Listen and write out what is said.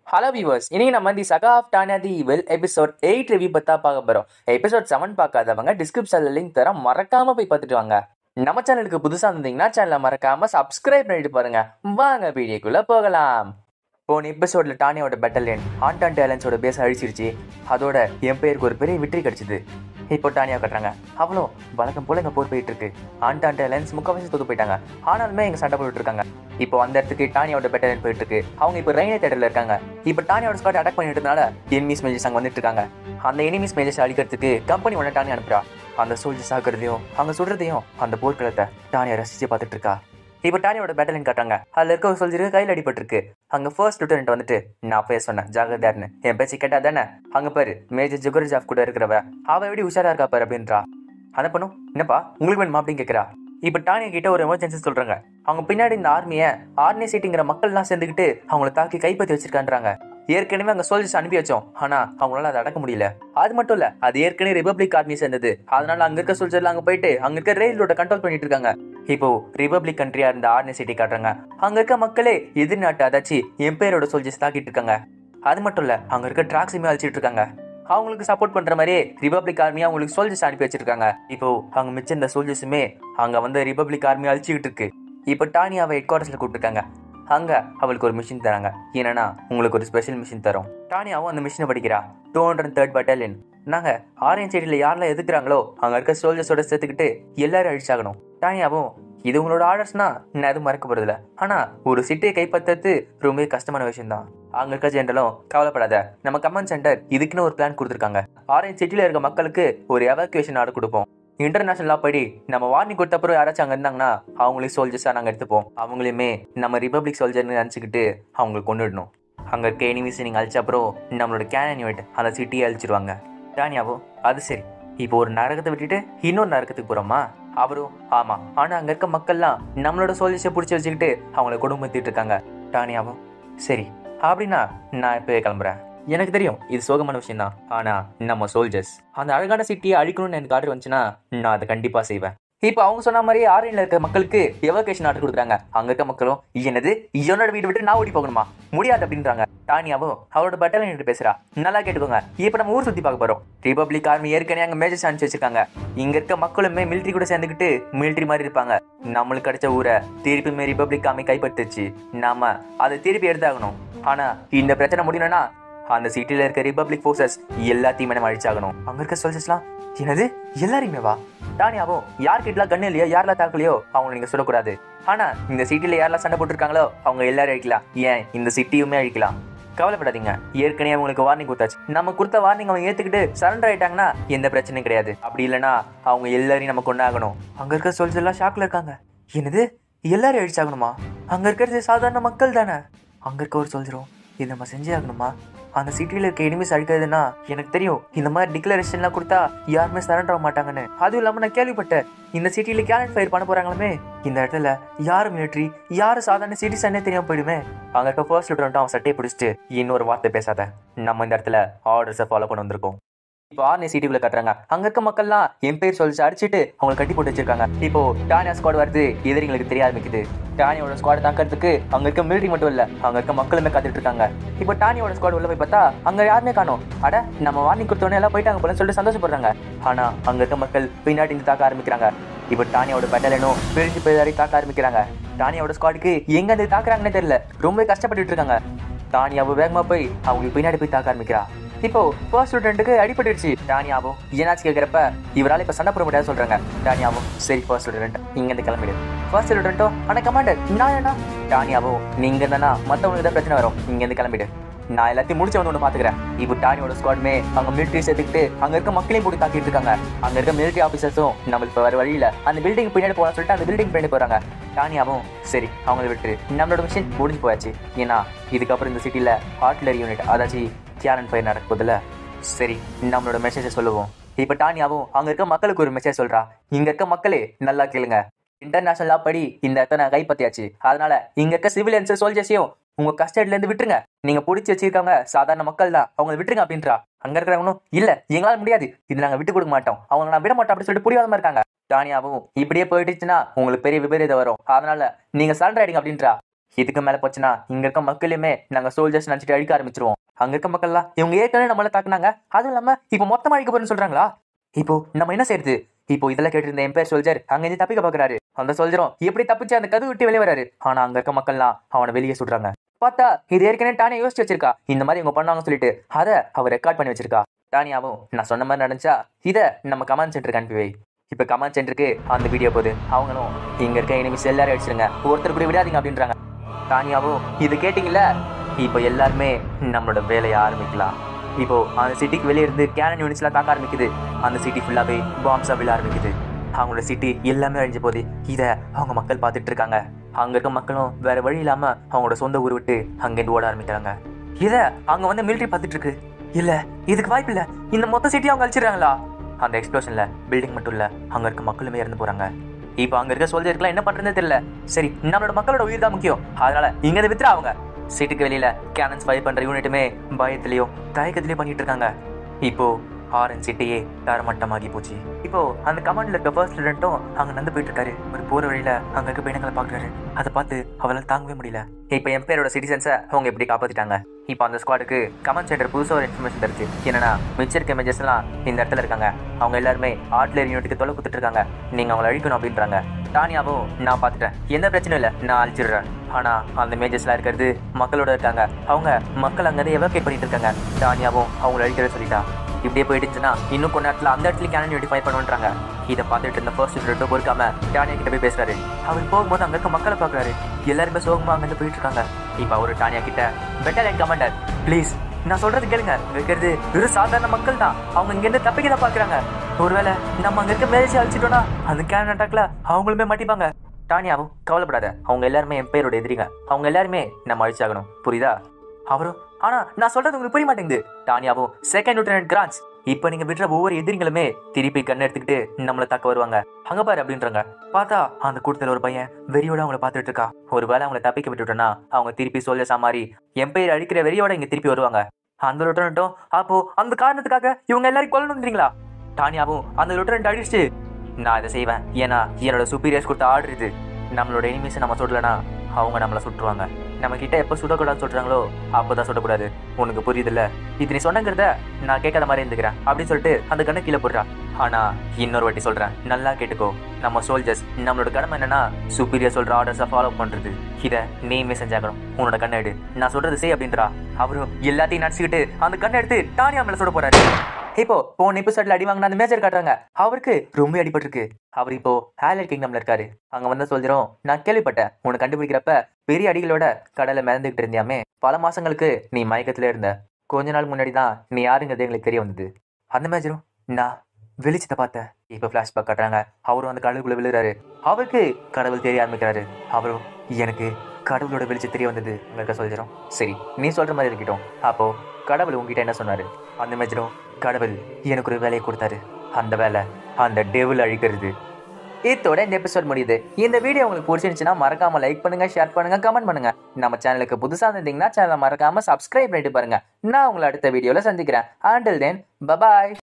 hello viewers இன்னைக்கு நம்ம the saga of Tanya the evil episode eight review பத்தா பார்க்க போறோம் எபிசோட் செவன் பார்க்காதவங்க டிஸ்கிரிப்ஷன்ல லிங்க் தரோம் மறக்காம போய் பார்த்துட்டு வாங்க நம்ம சேனலுக்கு புதுசா இருந்தீங்கன்னா சேனலை மறக்காம சப்ஸ்கிரைப் பண்ணிட்டு பாருங்க வாங்க வீடியோக்குள்ள போகலாம் போன எபிசோட்ல டானியோட பெட்டலியன் ஆண்டான் டேலன்ஸோட பேச அழிச்சிருச்சு அதோட என் பேருக்கு ஒரு பெரிய வெற்றி கிடைச்சது இப்போ டானியா கட்டுறாங்க அவ்வளோ வழக்கம் போல எங்க போர் போயிட்டு இருக்கு ஆண்டான் டேலன்ஸ் முக்கால்வாசி தோத்து போயிட்டாங்க ஆனாலுமே எங்க சண்டை போட்டுட்டு இருக்காங்க இப்போ அந்த இடத்துக்கு டானியோட பெட்டலியன் போயிட்டு இருக்கு அவங்க இப்போ ரெயினே தேட்டர்ல இருக்காங்க இப்போ டானியோட ஸ்குவாட் அட்டாக் பண்ணிட்டதுனால எனிமீஸ் மேஜஸ் அங்க வந்துட்டு இருக்காங்க அந்த எனிமீஸ் மேஜஸ் அழிக்கிறதுக்கு கம்பெனி ஒன்று டானி அனுப்புறா அந்த சோல்ஜர்ஸ் ஆக்குறதையும் அவங்க சுடுறதையும் அந்த போர்க்களத்தை டானியா ரசிச்சு பார்த்துட்டு இருக்கா இப்போ டானியோட பேட்டலின் காட்டுறாங்க அதில் இருக்க ஒரு சொல்ஜருக்கு கையில் அடிபட்டிருக்கு அங்கே ஃபர்ஸ்ட் லிeutenant வந்துட்டு நான் அப்பயே சொன்னேன் ஜாகிரதார்னு என் பேச்சு கேட்டா தானே அங்கே பாரு மேஜர் ஜுகர்ஜாஃப் கூட இருக்கிறவ அவ எப்படி உஷாரா இருக்கா பாரு அப்படின்றா அந்த பொண்ணும் என்னப்பா உங்களுக்கு வேணுமா அப்படின்னு கேட்குறா இப்போ டானியா கிட்ட ஒரு எமர்ஜென்சி சொல்றாங்க அவங்க பின்னாடி இந்த ஆர்மியை ஆர்னி சீட்டுங்கிற மக்கள்லாம் சேர்ந்துக்கிட்டு அவங்கள தாக்கி கைப்பற்றி வச்சிருக்கான்றாங்க ஏற்கனவே அங்க சோல்ஜர்ஸ் அனுப்பி வச்சோம் ஆனா அவங்களால அதை அடக்க முடியல அது மட்டும் இல்ல அது ஏற்கனவே ரிபப்ளிக் ஆர்மி சேர்ந்தது அதனால அங்க இருக்க சோல்ஜர்ல அங்க போயிட்டு அங்க இருக்க ரயில் ரோட கண்ட்ரோல் பண்ணிட்டு இருக்காங்க இப்போ ரிபப்ளிக் கண்ட்ரியா இருந்த ஆர்னி சிட்டி காட்டுறாங்க அங்க இருக்க மக்களே எதிர்நாட்டு அதாச்சு எம்பையரோட சோல்ஜர்ஸ் தாக்கிட்டு இருக்காங்க அது மட்டும் இல்ல அங்க இருக்க டிராக்ஸுமே அழிச்சிட்டு இருக்காங்க அவங்களுக்கு சப்போர்ட் பண்ற மாதிரியே ரிபப்ளிக் ஆர்மி அவங்களுக்கு சோல்ஜர்ஸ் அனுப்பி வச்சிருக்காங்க இப்போ அவங்க மிச்சம் இந்த சோல்ஜர்ஸுமே அங்க வந்து ரிபப்ளிக் ஆர்மி அழிச்சுக்கிட்டு இருக்கு இப்போ டானியாவை ஹெட் குவார்டர்ஸ்ல கூப்பிட்டுருக்காங்க அங்க அவளுக்கு ஒரு மிஷின் தராங்க என்னன்னா உங்களுக்கு ஒரு ஸ்பெஷல் மிஷின் தரும் டானியாவும் அந்த மிஷினை படிக்கிறா டூ ஹண்ட்ரட் தேர்ட் பட்டாலியன் நாங்க ஆரஞ்ச் சைடில் யாரெல்லாம் எதுக்குறாங்களோ அங்க இருக்க சோல்ஜர்ஸோட சேர்த்துக்கிட்டு எல்லாரும் அழிச்சாகணும் டானியாவும் இது உங்களோட ஆர்டர்ஸ்னா நான் எதுவும் மறக்க போறதில்ல ஆனா ஒரு சிட்டியை கைப்பற்றுறது ரொம்ப கஷ்டமான விஷயம் தான் அங்க இருக்க ஜென்ரலும் கவலைப்படாத நம்ம கமாண்ட் சென்டர் இதுக்குன்னு ஒரு பிளான் கொடுத்துருக்காங்க ஆரஞ்ச் சிட்டில இருக்க மக்களுக்கு ஒரு எவாக்குவேஷன் ஆர்டர் கொடுப்போம் இன்டர்நேஷனல் லா படி நம்ம வார்னிங் கொடுத்த அப்புறம் யாராச்சும் அங்கே இருந்தாங்கன்னா அவங்களே சோல்ஜர்ஸாக நாங்கள் எடுத்துப்போம் அவங்களையுமே நம்ம ரிபப்ளிக் சோல்ஜர்னு நினச்சிக்கிட்டு அவங்களை கொண்டுடணும் அங்கே இருக்க எனிமீஸ் நீங்கள் அழிச்ச அப்புறம் நம்மளோட கேனன் யூனிட் அந்த சிட்டியை அழிச்சிருவாங்க டானியாவோ அது சரி இப்போ ஒரு நரகத்தை விட்டுட்டு இன்னொரு நரகத்துக்கு போகிறோமா அவரும் ஆமாம் ஆனால் அங்கே இருக்க மக்கள்லாம் நம்மளோட சோல்ஜர்ஸை பிடிச்சி வச்சுக்கிட்டு அவங்கள குடும்பத்திட்டு இருக்காங்க டானியாவும் சரி அப்படின்னா நான் இப்போ கிளம்புறேன் எனக்கு தெரியும் இது சோகமான விஷயம் தான் ஆனா நம்ம சோல்ஜர்ஸ் அந்த அழகான சிட்டியை அழிக்கணும்னு எனக்கு ஆர்டர் வந்துச்சுன்னா நான் அதை கண்டிப்பா செய்வேன் இப்போ அவங்க சொன்ன மாதிரி ஆரியன்ல இருக்க மக்களுக்கு எவகேஷன் ஆர்டர் கொடுக்குறாங்க அங்க இருக்க மக்களும் என்னது என்னோட வீடு விட்டு நான் ஓடி போகணுமா முடியாது அப்படின்றாங்க டானியாவும் அவரோட பட்டாலியன் பேசுறா நல்லா கேட்டுக்கோங்க இப்போ நம்ம ஊர் சுத்தி பார்க்க போறோம் ரிபப்ளிக் ஆர்மி ஏற்கனவே அங்க மேஜர்ஸ் அனுப்பிச்சு வச்சிருக்காங்க இங்க இருக்க மக்களுமே மிலிட்ரி கூட சேர்ந்துக்கிட்டு மிலிட்ரி மாதிரி இருப்பாங்க நம்மளுக்கு கிடைச்ச ஊரை திருப்பியுமே ரிபப்ளிக் ஆர்மி கைப்பற்றுச்சு நாம அதை திருப்பி எடுத்தாகணும் ஆனா இந்த பிரச்சனை முடியணும்னா அந்த சிட்டில இருக்க ரிபப்ளிக் ஃபோர்ஸஸ் எல்லாத்தையுமே நம்ம அழிச்சாகணும் அங்க இருக்க சோல்ஜர்ஸ்லாம் என்னது எல்லாரையுமே வா டானியாவும் யார்கிட்டலாம் கண்ணு இல்லையோ யாரெல்லாம் தாக்கலையோ அவங்களை நீங்க சொல்லக்கூடாது ஆனா இந்த சிட்டில யாரெல்லாம் சண்டை போட்டுருக்காங்களோ அவங்க எல்லாரும் அழிக்கலாம் ஏன் இந்த சிட்டியுமே அழிக்கலாம் கவலைப்படாதீங்க ஏற்கனவே அவங்களுக்கு வார்னிங் கொடுத்தாச்சு நம்ம கொடுத்த வார்னிங் அவங்க ஏத்துக்கிட்டு சரண்டர் ஆயிட்டாங்கன்னா எந்த பிரச்சனையும் கிடையாது அப்படி இல்லைன்னா அவங்க எல்லாரையும் நம்ம கொண்டாகணும் அங்க இருக்க சோல்ஜர் எல்லாம் ஷாக்ல இருக்காங்க என்னது எல்லாரும் அழிச்சாகணுமா அங்க இருக்கிறது சாதாரண மக்கள் தானே அங்க இருக்க ஒரு சொல்ஜரும் இது நம்ம செஞ்சே ஆகணுமா அந்த சிட்டில இருக்க எனிமிஸ் அழிக்கிறதுனா எனக்கு தெரியும் இந்த மாதிரி டிக்ளரேஷன்லாம் கொடுத்தா யாருமே சரண்டர் ஆக மாட்டாங்கன்னு அதுவும் இல்லாம நான் கேள்விப்பட்டேன் இந்த சிட்டில கேலண்ட் ஃபயர் பண்ண போறாங்களுமே இந்த இடத்துல யாரு மிலிட்ரி யாரு சாதாரண சிட்டிசனே தெரியாம போயிடுமே அங்க இருக்க ஃபர்ஸ்ட் லிட்டர் அவன் சட்டையை பிடிச்சிட்டு இன்னொரு வார்த்தை பேசாத நம்ம இந்த இடத்துல ஆர்டர்ஸை ஃபாலோ பண்ண வந்திருக்கோம் இப்போ ஆர்னி சிட்டிக்குள்ள கட்டுறாங்க அங்க இருக்க மக்கள்லாம் என் பேர் சொல்லிச்சு அடிச்சுட்டு அவங்களை கட்டி போட்டு வச்சிருக்காங்க இப்போ டானியா ஸ்குவாட் வருது எதிரிங்களுக்கு தெரிய ஆரம்பிக்குது டானியோட ஸ்குவாட் தாக்கிறதுக்கு அங்க இருக்க மிலிட்ரி மட்டும் இல்ல அங்க இருக்க மக்களுமே காத்துட்டு இருக்காங்க இப்போ டானியோட ஸ்குவாட் உள்ள போய் பார்த்தா அங்க யாருமே காணோம் அட நம்ம வார்னி கொடுத்தோன்னே எல்லாம் போயிட்டாங்க போல சொல்லிட்டு சந்தோஷப்படுறாங்க ஆனா அங்க இருக்க மக்கள் பின்னாடி இருந்து தாக்க ஆரம்பிக்கிறாங்க இப்போ டானியோட பெட்டலனும் பிரிஞ்சு போய் வரை தாக்க ஆரம்பிக்கிறாங்க டானியோட ஸ்குவாடுக்கு எங்க இருந்து தாக்குறாங்கன்னே தெரியல ரொம்ப கஷ்டப்பட்டுட்டு இருக்காங்க டானியாவோ வேகமா போய் அவங்களுக்கு பின்னாடி போய் தாக்க ஆரம்பிக்கிறா இப்போ ஃபர்ஸ்ட் ஸ்டூடெண்ட்டுக்கு அடிபட்டுருச்சு டானியாவும் என்னாச்சு கேட்குறப்ப இவரால் இப்போ சண்டை போட முடியாது சொல்றாங்க டானியாவும் சரி ஃபர்ஸ்ட் ஸ்டூடெண்ட் இங்க இருந்து கிளம்பிடு ஃபர்ஸ்ட் ஸ்டூடெண்ட்டும் ஆனா கமாண்டர் நான் என்ன டானியாவும் நீங்க இருந்தா மத்தவங்களுக்கு தான் பிரச்சனை வரும் இங்க இருந்து கிளம்பிடு நான் எல்லாத்தையும் முடிச்ச வந்து ஒன்று பாத்துக்கிறேன் இப்போ டானியோட ஸ்குவாடுமே அவங்க மிலிட்ரி சேர்த்துக்கிட்டு அங்க இருக்க மக்களையும் போட்டு தாக்கிட்டு இருக்காங்க அங்க இருக்க மிலிட்ரி ஆஃபீஸர்ஸும் நம்மளுக்கு இப்போ வேற வழியில அந்த பில்டிங் பின்னாடி போகலாம் சொல்லிட்டு அந்த பில்டிங் பின்னாடி போறாங்க டானியாவும் சரி அவங்களை விட்டு நம்மளோட மிஷின் முடிஞ்சு போயாச்சு ஏன்னா இதுக்கப்புறம் இந்த சிட்டில ஆர்ட்லரி யூனிட் அதாச்சும் கேரன் ஃபயர் நடக்க போதில்ல சரி நம்மளோட மெசேஜை சொல்லுவோம் இப்போ டானியாவும் அங்க இருக்க மக்களுக்கு ஒரு மெசேஜ் சொல்றா இங்க இருக்க மக்களே நல்லா கேளுங்க இன்டர்நேஷனல் லா படி இந்த இடத்த நான் கைப்பற்றியாச்சு அதனால இங்க இருக்க சிவிலியன்ஸ் சோல்ஜர்ஸையும் உங்க கஸ்டடில இருந்து விட்டுருங்க நீங்க பிடிச்சி வச்சிருக்காங்க சாதாரண மக்கள் தான் அவங்களை விட்டுருங்க அப்படின்றா அங்க இருக்கிறவங்களும் இல்ல எங்களால முடியாது இது நாங்க விட்டு கொடுக்க மாட்டோம் அவங்க நான் விட மாட்டோம் அப்படின்னு சொல்லிட்டு புரியாதமா இருக்காங்க டானியாவும் இப்படியே போயிட்டுச்சுன்னா உங்களுக்கு பெரிய விபரீதம் வரும் அதனால நீங்க சரண்டர் ஆயிடுங்க அப்படின்றா இதுக்கு மேல போச்சுன்னா இங்க இருக்க மக்களையுமே நாங்க சோல்ஜர்ஸ் நினைச்சிட்டு அழிக்க ஆரம்பிச்சிருவோம் அங்க இருக்க மக்கள்லாம் இவங்க ஏற்கனவே நம்மள தாக்குனாங்க அதுவும் இல்லாம இப்போ மொத்தமா அழிக்க போறேன்னு சொல்றாங்களா இப்போ நம்ம என்ன செய்யறது இப்போ இதெல்லாம் கேட்டு இருந்த எம்பையர் சோல்ஜர் அங்க இருந்து தப்பிக்க பாக்குறாரு அந்த சோல்ஜரும் எப்படி தப்பிச்சு அந்த கதவு விட்டு வெளியே வராரு ஆனா அங்க இருக்க மக்கள்லாம் அவனை வெளியே சுடுறாங்க பார்த்தா இது ஏற்கனவே டானே யோசிச்சு வச்சிருக்கா இந்த மாதிரி இவங்க பண்ணாங்கன்னு சொல்லிட்டு அதை அவ ரெக்கார்ட் பண்ணி வச்சிருக்கா டானியாவும் நான் சொன்ன மாதிரி நடந்துச்சா இதை நம்ம கமாண்ட் சென்டருக்கு அனுப்பி வை இப்ப கமாண்ட் சென்டருக்கு அந்த வீடியோ போகுது அவங்களும் இங்க இருக்க எனிமிஸ் எல்லாரும் அடிச்சிருங்க ஒருத்தர் கூட விடாதீங்க அப்படின்றாங்க தானியாவும் இது கேட்டிங்கல்ல இப்போ எல்லாருமே நம்மளோட வேலையை ஆரம்பிக்கலாம் இப்போ அந்த சிட்டிக்கு வெளியே இருந்து கேனன் யூனிட்ஸ்லாம் தாக்க ஆரம்பிக்குது அந்த சிட்டி ஃபுல்லாவே பாம்ஸா விழ ஆரம்பிக்குது அவங்களோட சிட்டி எல்லாமே அழிஞ்சு போகுது இதை அவங்க மக்கள் பார்த்துட்டு இருக்காங்க அங்க இருக்க மக்களும் வேற வழி இல்லாம அவங்களோட சொந்த ஊர் விட்டு அங்கேருந்து ஓட ஆரம்பிக்கிறாங்க இதை அங்க வந்து மிலிட்டரி பார்த்துட்டு இருக்கு இல்ல இதுக்கு வாய்ப்பு இல்ல இந்த மொத்த சிட்டியை அவங்க அழிச்சிடுறாங்களா அந்த எக்ஸ்ப்ளோஷன்ல பில்டிங் மட்டும் இல்ல அங்க இருக்க மக்களுமே இறந்து போறாங்க இப்போ அங்க இருக்க சோல்ஜருக்குலாம் என்ன பண்றதுன்னு தெரியல சரி நம்மளோட மக்களோட உயிர் தான் முக்கியம் அதனால இங்க இருந்து வித்துறா அவங்க சீட்டுக்கு வெளியில கேனன்ஸ் ஃபயர் பண்ற யூனிட்டுமே பயத்திலயும் தயக்கத்திலயும் பண்ணிட்டு இருக்காங்க இப்போ ஆரஞ்ச் சிட்டியே தரமட்டமாகி போச்சு இப்போ அந்த கமாண்ட்ல இருக்க ஃபர்ஸ்ட் ஸ்டூடெண்ட்டும் அங்க நடந்து போயிட்டு இருக்காரு ஒரு போற வழியில அங்க இருக்க பையனங்களை பாக்குறாரு அதை பார்த்து அவளால் தாங்கவே முடியல இப்போ என் பேரோட சிட்டிசன்ஸை அவங்க எப்படி காப்பாத்திட்டாங்க இப்போ அந்த ஸ்குவாடுக்கு கமாண்ட் சென்டர் புதுசாக ஒரு இன்ஃபர்மேஷன் தருச்சு என்னன்னா மிச்சம் இருக்க இமேஜஸ் எல்லாம் இந்த இடத்துல இருக்காங்க அவங்க எல்லாருமே ஆர்ட்லரி யூனிட்டுக்கு தொலை கொடுத்துட்டு இருக்காங்க நீங்க அவங்களை அழிக்கணும் அப்படின்றாங்க டானியாவும் நான் பார்த்துட்டேன் எந்த பிரச்சனையும் இல்லை நான் அழிச்சிடுறேன் ஆனா அந்த மேஜஸ்லாம் இருக்கிறது மக்களோட இருக்காங்க அவங்க மக்கள் அங்கேருந்து எவாக்கேட் பண்ணிட்டு இருக்காங்க டானியாவும் அவங்கள அழிக்கிறத சொல்லிட்டா இப்படியே போயிட்டுச்சுன்னா இன்னும் கொஞ்ச நேரத்தில் அந்த இடத்துல கேனன் யூனிஃபை பண்ணுன்றாங்க இதை பார்த்துட்டு இருந்த ஃபர்ஸ்ட் ஸ்டூடெண்ட்டும் பொறுக்காம டானியா கிட்ட போய் பேசுறாரு அவர் போகும்போது அங்க இருக்க மக்களை பார்க்குறாரு எல்லாருமே சோகமா அங்கேருந்து போயிட்டு இருக்காங்க இப்போ அவரு டானியா கிட்ட பெட்டாலியன் கமாண்டர் ப்ளீஸ் நான் சொல்றது கேளுங்க இங்க இருக்கிறது வெறும் சாதாரண மக்கள் தான் அவங்க இங்க இருந்து தப்பிக்க தான் பாக்குறாங்க ஒருவேளை நம்ம அங்க இருக்க மேரேஜ் அழிச்சிட்டோம்னா அந்த கேன் அட்டாக்ல அவங்களுமே மாட்டிப்பாங்க டானியாவும் கவலைப்படாத அவங்க எல்லாருமே என் பேரோட எதிரிங்க அவங்க எல்லாருமே நம்ம அழிச்சாகணும் புரியுதா அவரும் ஆனா நான் சொல்றது உங்களுக்கு புரிய மாட்டேங்குது டானியாவும் செகண்ட் லிeutenant கிரான்ஸ் இப்போ நீங்க விடுற ஒவ்வொரு எதிரிங்களுமே திருப்பி கண் எடுத்துக்கிட்டு நம்மளை தாக்க வருவாங்க அங்க பாரு அப்படின்றாங்க பார்த்தா அந்த கூட்டத்துல ஒரு பையன் வெறியோட அவங்கள பார்த்துட்டு இருக்கா ஒருவேளை அவங்கள தப்பிக்க விட்டுட்டோம்னா அவங்க திருப்பி சொல்ல மாறி எம்பையர் அழிக்கிற வெறியோட இங்க திருப்பி வருவாங்க அந்த லிeutenantம் அப்போ அந்த காரணத்துக்காக இவங்க எல்லாரையும் கொல்லணுன்றீங்களா டானியாவும் அந்த லிeutenant அடிச்சு நான் இதை செய்வேன் ஏன்னா என்னோட சுப்பீரியர்ஸ் கொடுத்த ஆர்டர் இது நம்மளோட எனிமீஸை நம்ம சுடலனா அவங்க நம்மளை சுட்டுருவாங்க நம்ம கிட்ட எப்போ சுடக்கூடாதுன்னு சொல்றாங்களோ அப்போதான் சுடக்கூடாது உனக்கு புரியுதுல்ல இது நீ சொன்னங்கிறத நான் கேட்காத மாதிரி இருந்துக்கிறேன் அப்படின்னு சொல்லிட்டு அந்த கண்ணை கீழே போடுறா ஆனா இன்னொரு வாட்டி சொல்றேன் நல்லா கேட்டுக்கோ நம்ம சோல்ஜர்ஸ் நம்மளோட கடமை என்னன்னா சுப்பீரியர் சொல்ற ஆர்டர்ஸை ஃபாலோ பண்றது இதை நீமே செஞ்சாகணும் உன்னோட கண்ணை எடு நான் சொல்றது செய் அப்படின்றா அவரும் எல்லாத்தையும் நடிச்சுக்கிட்டு அந்த கண்ணை எடுத்து டானியா மேல சுட போறாரு இப்போ போன எபிசோட்ல அடி வாங்கின அந்த மேஜர் காட்டுறாங்க அவருக்கு ரொம்ப அடிபட்டிருக்கு அவர் இப்போ ஹேலர் கிங்டம்ல இருக்காரு அங்க வந்த சொல்லிரும் நான் கேள்விப்பட்டேன் உன்னை கண்டுபிடிக்கிறப்ப பெரிய அடிகளோட கடலை மிதந்துகிட்டு இருந்தியாமே பல மாசங்களுக்கு நீ மயக்கத்துல இருந்த கொஞ்ச நாள் முன்னாடி தான் நீ யாருங்கிறது எங்களுக்கு தெரிய வந்தது அந்த மேஜரும் நான் வெளிச்சத்தை பார்த்தேன் இப்போ ஃபிளாஷ்பேக் காட்டுறாங்க அவரும் அந்த கடலுக்குள்ள விழுறாரு அவருக்கு கடவுள் தெரிய ஆரம்பிக்கிறாரு அவரும் எனக்கு கடவுளோட வெளிச்சம் தெரிய வந்தது உங்களுக்கு சொல்லிடுறோம் சரி நீ சொல்ற மாதிரி இருக்கட்டும் அப்போ கடவுள் உங்ககிட்ட என்ன சொன்னாரு அந்த மேஜரும் கடவுள் எனக்கு ஒரு வேலையை கொடுத்தாரு அந்த வேலை அந்த டெவில் அழிக்கிறது இதோட இந்த எபிசோட் முடியுது இந்த வீடியோ உங்களுக்கு பிடிச்சிருந்துச்சுன்னா மறக்காம லைக் பண்ணுங்க ஷேர் பண்ணுங்க கமெண்ட் பண்ணுங்க நம்ம சேனலுக்கு புதுசா இருந்தீங்கன்னா சேனலை மறக்காம சப்ஸ்கிரைப் பண்ணிட்டு பாருங்க நான் உங்களை அடுத்த வீடியோல சந்திக்கிறேன் ஆண்டில் தென் பபாய்